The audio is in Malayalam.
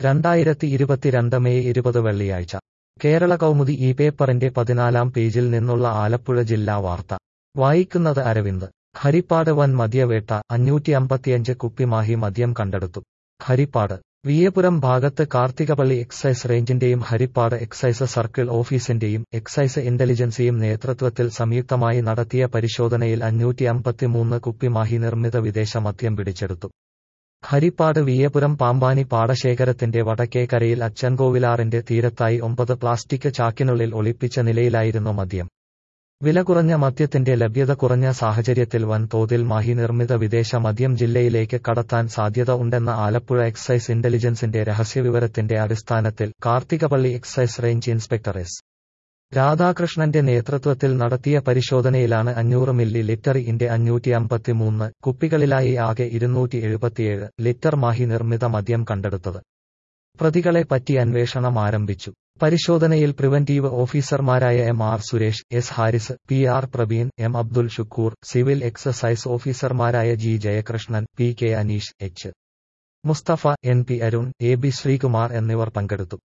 രണ്ടായിരത്തി ഇരുപത്തിരണ്ട് മെയ് ഇരുപത് വെള്ളിയാഴ്ച കേരള കൗമുദി ഈ പേപ്പറിന്റെ പതിനാലാം പേജിൽ നിന്നുള്ള ആലപ്പുഴ ജില്ലാ വാർത്ത വായിക്കുന്നത് അരവിന്ദ് ഹരിപ്പാട് വൻ മദ്യവേട്ട അഞ്ഞൂറ്റി അമ്പത്തിയഞ്ച് കുപ്പി മാഹി മദ്യം കണ്ടെടുത്തു ഹരിപ്പാട് വിയപുരം ഭാഗത്ത് കാർത്തികപള്ളി എക്സൈസ് റേഞ്ചിന്റെയും ഹരിപ്പാട് എക്സൈസ് സർക്കിൾ ഓഫീസിന്റെയും എക്സൈസ് ഇന്റലിജൻസിയും നേതൃത്വത്തിൽ സംയുക്തമായി നടത്തിയ പരിശോധനയിൽ അഞ്ഞൂറ്റി അമ്പത്തിമൂന്ന് കുപ്പി മാഹി നിർമ്മിത വിദേശ മദ്യം പിടിച്ചെടുത്തു ഹരിപ്പാട് വിയപുരം പാമ്പാനി പാടശേഖരത്തിന്റെ വടക്കേക്കരയിൽ അച്ചൻകോവിലാറിന്റെ തീരത്തായി ഒമ്പത് പ്ലാസ്റ്റിക് ചാക്കിനുള്ളിൽ ഒളിപ്പിച്ച നിലയിലായിരുന്നു മദ്യം വില കുറഞ്ഞ മദ്യത്തിന്റെ ലഭ്യത കുറഞ്ഞ സാഹചര്യത്തിൽ വൻതോതിൽ മാഹി നിർമ്മിത വിദേശ മദ്യം ജില്ലയിലേക്ക് കടത്താൻ സാധ്യത ഉണ്ടെന്ന ആലപ്പുഴ എക്സൈസ് ഇന്റലിജൻസിന്റെ രഹസ്യവിവരത്തിന്റെ അടിസ്ഥാനത്തിൽ Karthikappally excise range inspector S രാധാകൃഷ്ണന്റെ നേതൃത്വത്തിൽ നടത്തിയ പരിശോധനയിലാണ് അഞ്ഞൂറ് മില്ലി ലിറ്റർ ഇന്റെ അഞ്ഞൂറ്റി അമ്പത്തിമൂന്ന് കുപ്പികളിലായി ആകെ ഇരുന്നൂറ്റി എഴുപത്തിയേഴ് ലിറ്റർ മാഹി നിർമ്മിത മദ്യം കണ്ടെടുത്തത് പ്രതികളെ പറ്റി അന്വേഷണം ആരംഭിച്ചു പരിശോധനയിൽ പ്രിവന്റീവ് ഓഫീസർമാരായ M R Suresh S Haris P R Praveen M Abdul Shukkoor civil excise ഓഫീസർമാരായ G Jayakrishnan P K Aneesh H Musthafa N P Arun A B Sreekumar എന്നിവർ പങ്കെടുത്തു